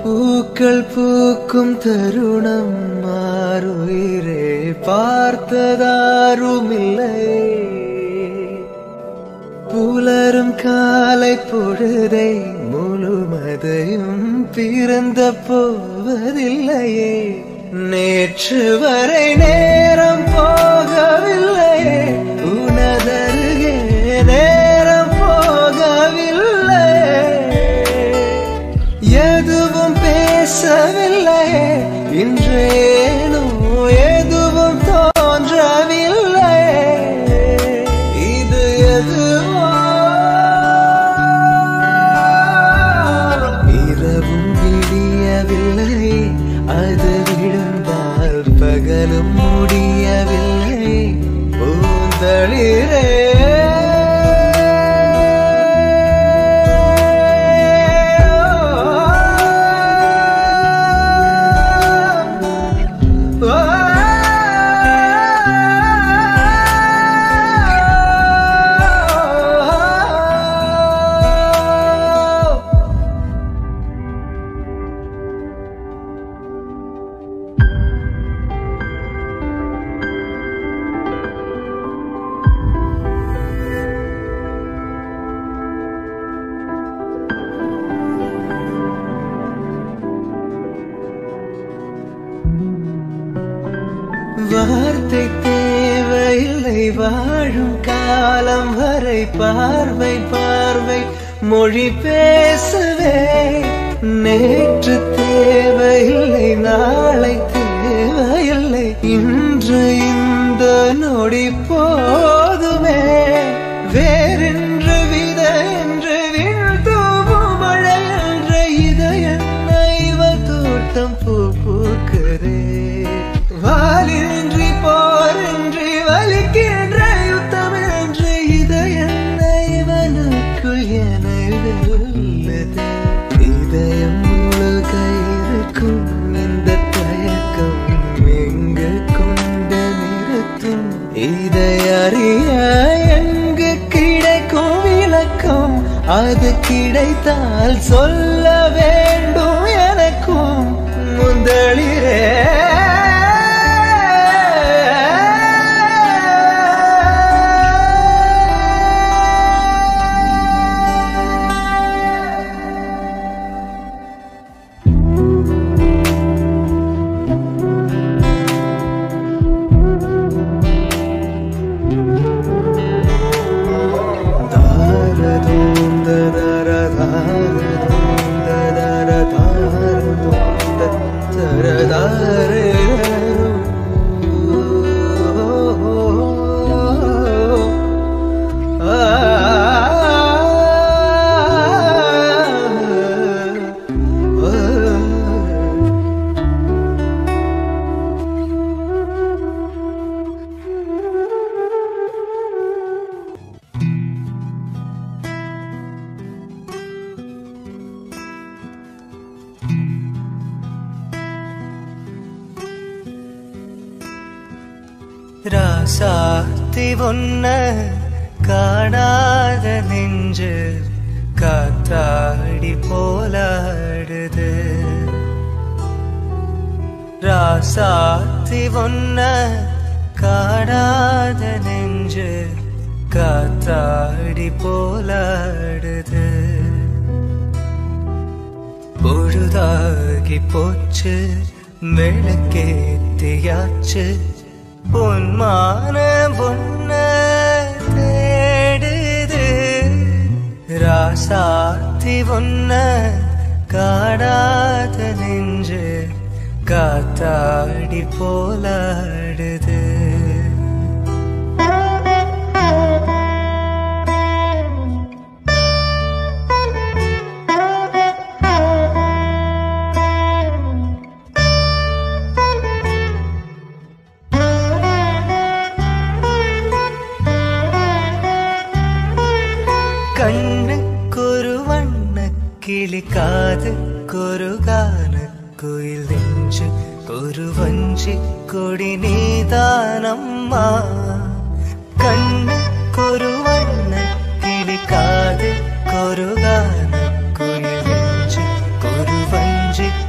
பூக்கள் பூக்கும் தருணம் மாறுயிரே பார்த்ததாருமில்லை புலரும் காலை பொழுதை முழுமதையும் பிறந்த போவதில்லையே நேற்று வரை நேரம் போகவில்லையே உனதருகே நேரம் போகவில்லை எதுவும் பேசவில்லையே இன்றேனோ எதுவும் தோன்றவில்லை இது எதுவோ இரவும் விடியவில்லை அது விழுந்தால் பகலும் முடியவில்லை பூந்தளிரே வார்த்தை தேவையில்லை வாழும் காலம் வரை பார்வை பார்வை மொழி பேசவே நேற்று தேவையில்லை நாளை தேவையில்லை இன்று இந்த நொடி போதுமே வேறென்று வித என்று வீழ்த்தூவும் மழை என்ற இதயன்ன இவள் தோட்டம் பூ பூக்கிறே வாலின்றி போரின்றி வலிக்கின்ற யுத்தம் என்று இதயன்ன இவனுக்குள் என வெல்லுது இதயம் முழுக இருக்கும் இந்த தயக்கம் எங்கு கொண்டு நிறுத்தும் இதை அறிய எங்கு கிடைக்கும் விளக்கம் அது கிடைத்தால் சொல்ல வேண்டும் எனக்கும் முந்தளிரே தாரதோம் ததர தாரதோம் ததர தாரதோம் ததர ராசாத்தி ஒன்ன காணாத நெஞ்சு காத்தாடி போலாடுது ராசாத்தி ஒன்ன காணாத நெஞ்சு காத்தாடி போலாடுது பொழுதாகி போச்சு விளக்கேத்தியாச்சு பொன்மான பொன்ன தேடுது ராசாத்தி ஒன்ன காடாத நெஞ்சு காத்தாடி போலாடுது கண்ணுக்கொரு வண்ண கிளி காதுக்கொரு கான குயில் நெஞ்சு ஒரு வஞ்சி கொடி நீதானம்மா கண்ணுக்கொரு வண்ண கிளி காதுக்கொரு கான குயில் நெஞ்சு ஒரு வஞ்சி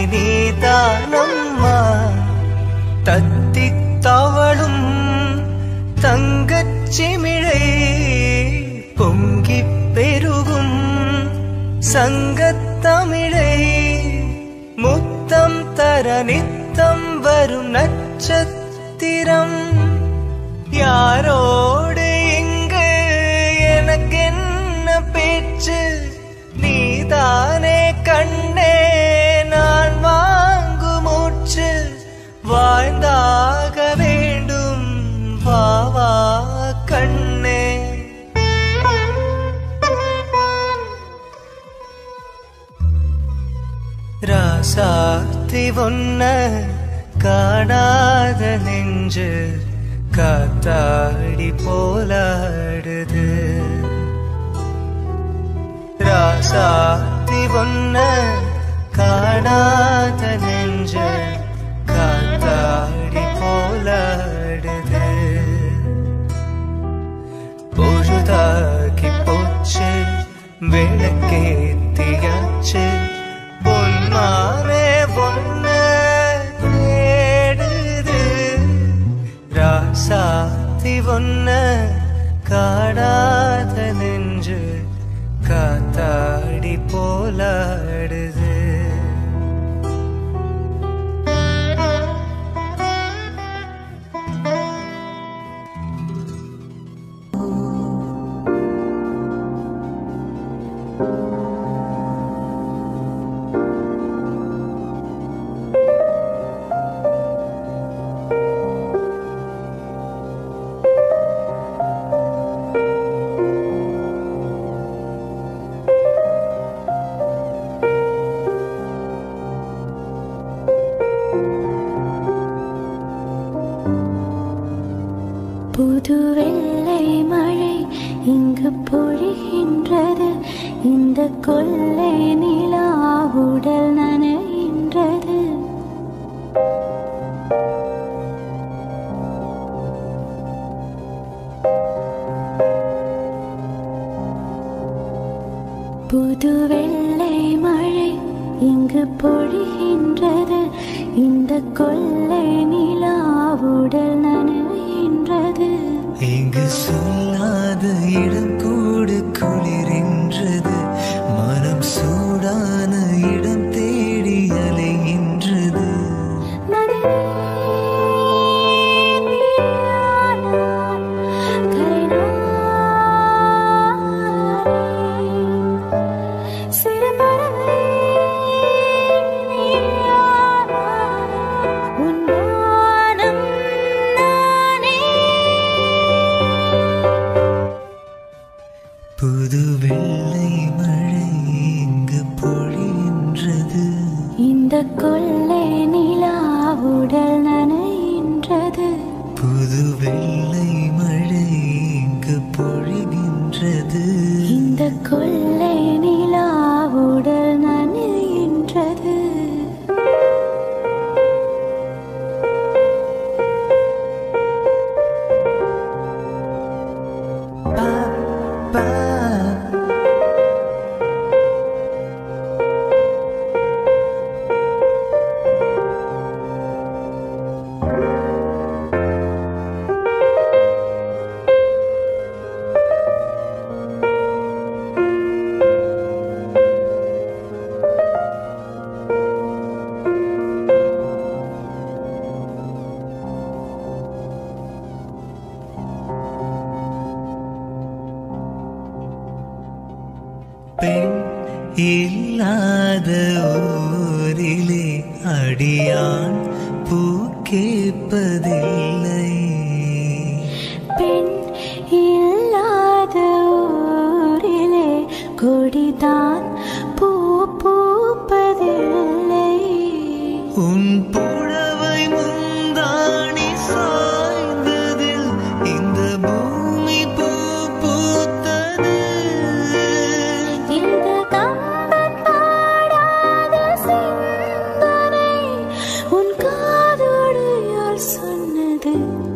நீதானம்மா தத்தி தவளும் தங்கச் சிமிழை பொங்கி பெருகும் சங்கத்தமிழை முத்தம் தர நித்தம் வரும் நட்சத்திரம் யாரோடு இங்கு எனக்கென்ன பேச்சு நீதானே கண்ணே நான் வாங்கு மூச்சு வாழ்ந்தாக வேண்டும் வா வா கண்ணே ராசாத்தி ஒன்ன காணாத நெஞ்சு காத்தாடி போலாடுது ராசாத்தி ஒன்ன காணாத நெஞ்சு காத்தாடி போலாடுது பொழுதாகி போச்சு விளக்கேத்தியாச்சு பொன்மாவே பொன்ன தேடுது ராசாத்தி ஒன்ன காடாத நெஞ்சு காத்தாடி போலாடுது புது வெள்ளை மழை இங்கு பொழிகின்றது இந்த கொள்ளை நிலா உடல் நனைகின்றது புது வெள்ளை மழை இங்கு பொழிகின்றது இந்த கொள்ளை நிலா உடல் நனைகின்றது இங்கு சொல்லாத இடம் கூடு குளிரின்றது மனம் சூடான இடம் தேடி அலைகின்றது புது வெள்ளை மழை இங்கு பொழிகின்றது இந்த கொள்ளை நிலா உடல் நனைகின்றது புது வெள்ளை மழை இங்கு பொழிகின்றது இந்த கொள்ளை நிலா உடல் நனைகின்றது பா, பா. பெண் இல்லாத ஊரிலே அடியான் பூ கேட்பதில்லை பெண் இல்லாத ஊரிலே கொடிதான் பூ பூப்பதில்லை உன் புடவை முந்தாணி சாய்ந்ததில் இந்த பூமி பூ பூத்தது இந்த கம்பன் பாடாத சிந்தனை உன் காதோடு யார் சொன்னது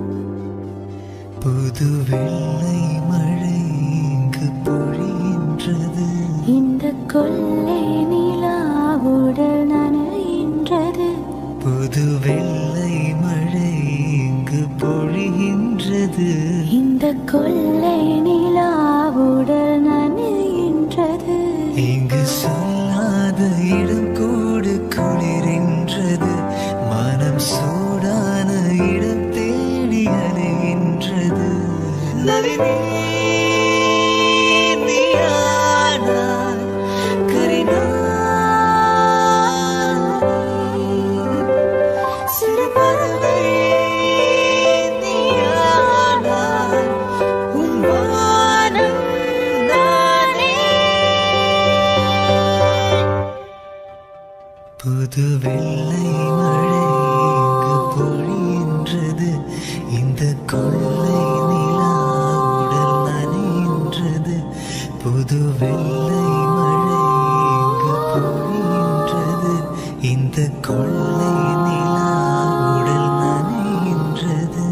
புது வெள்ளை மழை இங்கு பொழிகின்றது இந்த கொள்ளை நிலா உடல் நனைகின்றது இந்த கொள்ளை நிலாவுடல் நனைகின்றது இங்கு சொல்லாத இடம் கூடு குளிரின்றது மனம் சூடான இடம் தேடி அலைகின்றது நளினி, நீயானாய், கரிநாள். சிறு பறவை நீயானாய், உன் வானம் நானே. புது வெள்ளை மழை இங்கு பொழிகின்றது இந்த கொள்ளை நிலா உடல் நனைகின்றது புது வெள்ளை மழை இங்கு பொழிகின்றது இந்த கொள்ளை நிலா உடல் நனைகின்றது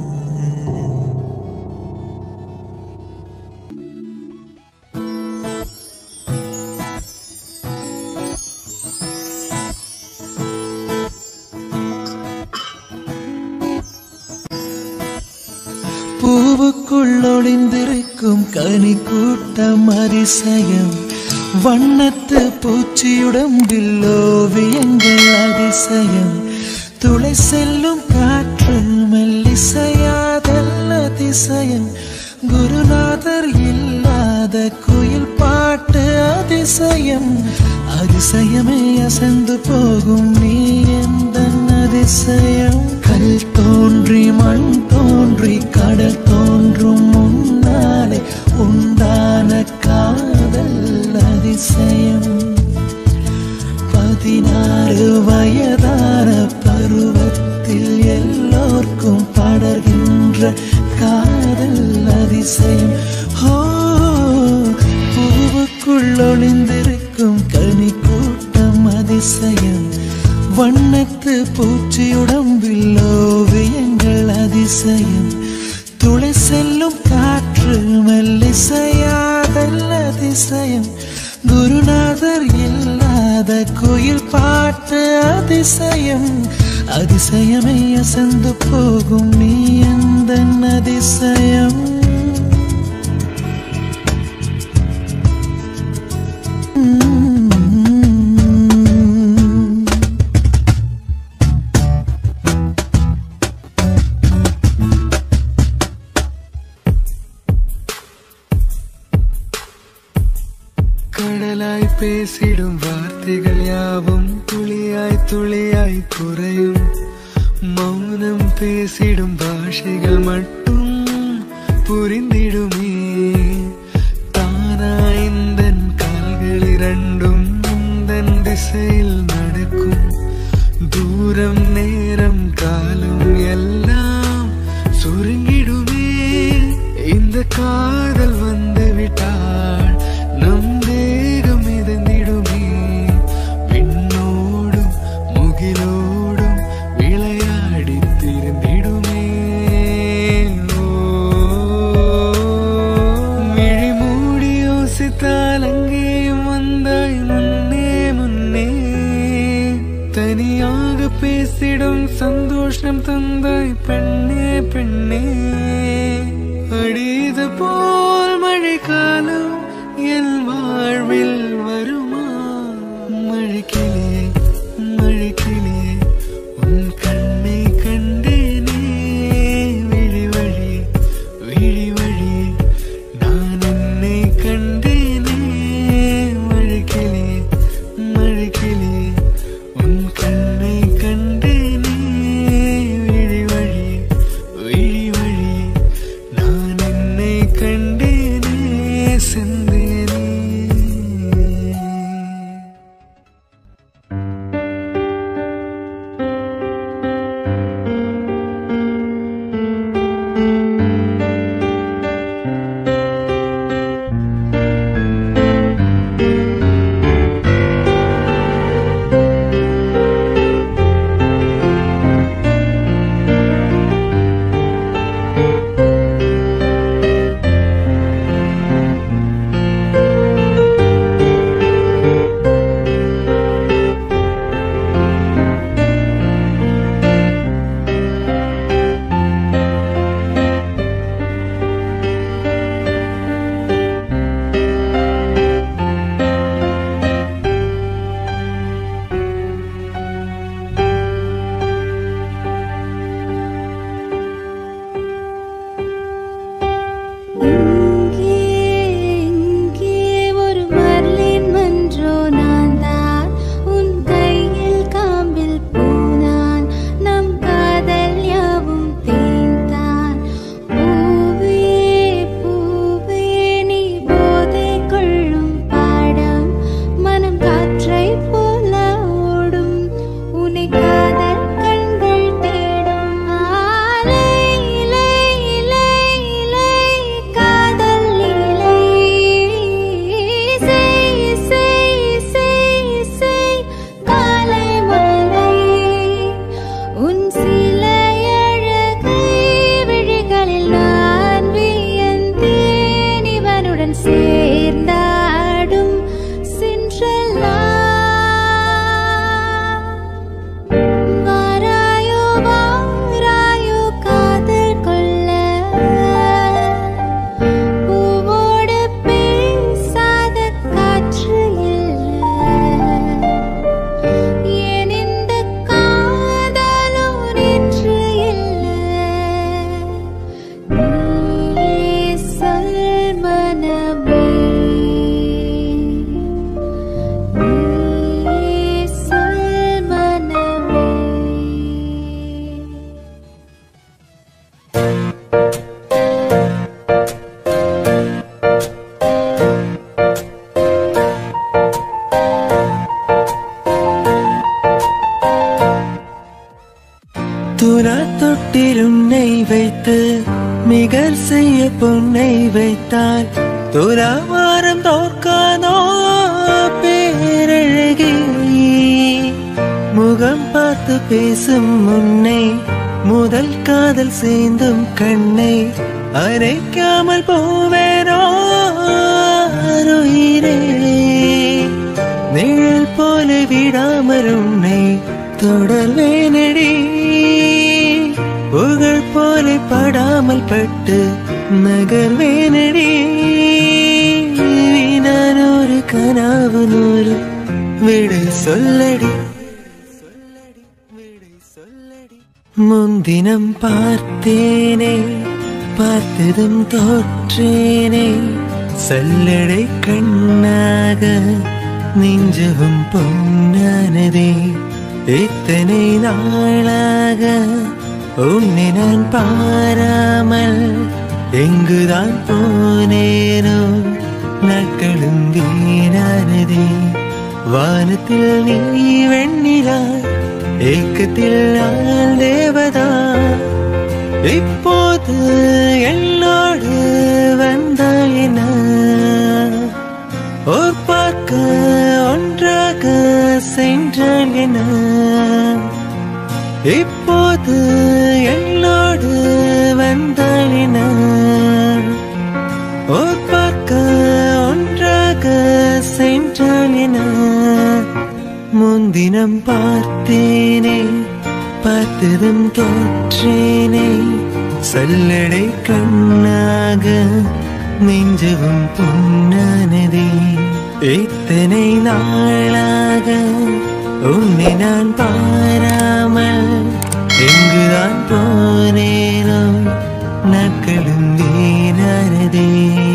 பூவுக்குள் ஒளிந்திருக்கும் கனி கூட்டம் அதிசயம் வண்ணத்து பூச்சியுடம்பில் ஓவியங்கள் அதிசயம் துளை செல்லும் காற்று மெல்லிசையாதல்ல அதிசயம் குருநாதர் இல்லாத குயில் பாட்டு அதிசயம் அதிசயமே அசந்து போகும் நீ எந்த அதிசயம் கல் தோன்றி மண் தோன்றி கடல் தோன்றும் முன்னாலே உண்டான காதல் அதிசயம் பதினாறு வயதான பருவத்தில் எல்லோர்க்கும் படர்கின்ற காதல் அதிசயம் ஓ பூவுக்குள் ஒளிந்திருக்கும் கனி கூட்டம் அதிசயம் வண்ணத்து பூச்சியுடம்பில் ஓவியங்கள் அதிசயம் துளை செல்லும் காற்று மெல்லிசையாதல் அதிசயம் குருநாதர் இல்லாத கோயில் பாட்டு அதிசயம் அதிசயமே அசந்து போகும் நீ அந்த அதிசயம் உம். கடலாய் பேசிடும் வார்த்தைகள் யாவும் துளியாய் துளியாய் குறையும் மௌனம் பேசிடும் பாஷைகள் மட்டும் புரிந்திடுமே தானா இந்த கால்கள் இரண்டும் முந்தன் திசையில் நடக்கும் தூரம் நேரம் காலம் எல்லாம் சுருங்கிடுமே இந்த காதல் வந்து விட்டால் நம் தேகம் மிதந்திடுமே விண்ணோடும் முகிலோடும் விளையாடி திருந்திடுமே ஓ, விழி மூடி யோசித்தால் அங்கேயும் வந்தாய் முன்னே முன்னே தனியாக பேசிடும் சந்தோஷம் தந்தாய் பெண்ணே பெண்ணே அடிது போல் மழைக்காலம் என் வாழ்வில் வருமா மழைக்கிளியே மழைக்கிளியே உன் கண்ணை கண்டேனே விழி வழி விழி வழி நான் உன்னை கண்டேனே மழைக்கிளியே மழைக்கிளியே உன் கண்ணை கண்டேனே விழி வழி விழி வழி நான் என்னை கண்டேனே செந்தேனே வீட்டில் உன்னை வைத்து மிகர் செய்ய பொன்னை வைத்தால் துலாவாரம் தோற்காதோ பேரழகி முகம் பார்த்து பேசும் முன்னை முதல் காதல் சேர்ந்தும் கண்ணை அரைக்காமல் போவேனோ உயிரே நிழல் போல விடாமல் உன்னை தொடர்வேனடி புகழ் போல படாமல் பட்டு நகர்வேனடி நான் ஒரு கனாவு நூறு விடை சொல்லடி முன்தினம் பார்த்தேனே பார்த்ததும் தோற்றேனே சல்லடை கண்ணாக நெஞ்சவும் பொன்னானதே இத்தனை நாளாக உன்னை நான் பாராமல் எங்குதான் போனேனோ நாட்களும் வீணானதே வானத்தில் நீ வெண்ணிலா ஏக்கத்தில் நான் தேவதா இப்போது என்னோடு வந்தால் என்ன ஓர் பார்க்க ஒன்றாக சென்றால் என்ன இப்போது என்னோடு வந்தால் என்ன ஓர் பார்க்க ஒன்றாக சென்றால் என்ன முன்தினம் பார்த்தேனே பார்த்ததும் தோற்றேனே சல்லடை கண்ணாக நெஞ்சவும் பொன்னானதே இத்தனை நாளாக உன்னை நான் பாராமல் எங்குதான் போனேனோ நாட்களும் வீணானதே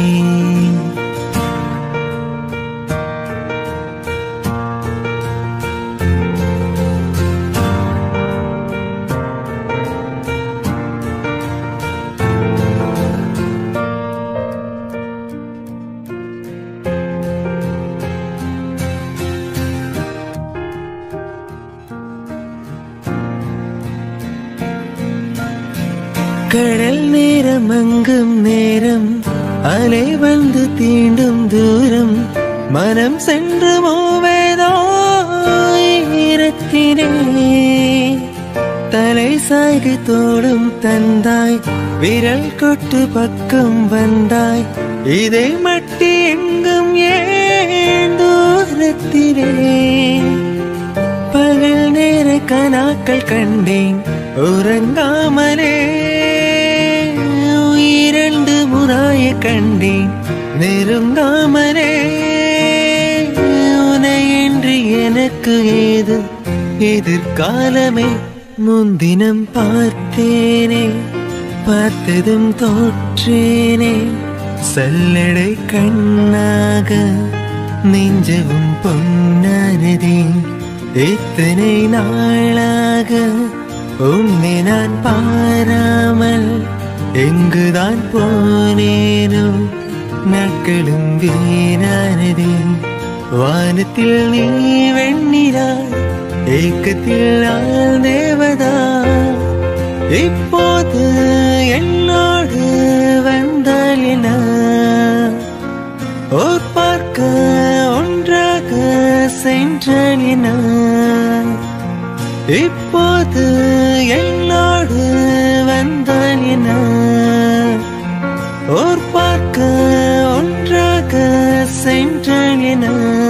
கடல் நேரம் அங்கும் நேரம் அலை வந்து தீண்டும் தூரம் மனம் சென்று மூவேதோ ஈரத்தினே தலை சாய்கை தோடும் தந்தாய் விரல் கொட்டு பக்கம் வந்தாய் இதை மட்டி எங்கும் ஏன் தூரத்திலே பகல் நேர கனாக்கள் கண்டேன் உறங்காமலே இரண்டு முறாய கண்டேன் நெருங்காமலே உனையின்றி எனக்கு ஏது எதிர்காலமே முன்தினம் பார்த்தேனே பார்த்ததும் தோற்றேனே சல்லடை கண்ணாக நெஞ்சவும் பொன்னானதே இத்தனை நாளாக உன்னை நான் பாராமல் எங்குதான் போனேனோ நாட்களும் வீணானதே வானத்தில் நீ வெண்ணிலா ஏக்கத்தில் நான் தேவதா இப்போது என்னோடு வந்தால் என்ன ஓர் பார்க்க ஒன்றாக சென்றால் என்ன இப்போது என்னோடு வந்தால் என்ன ஓர் பார்க்க ஒன்றாக சென்றால் என்ன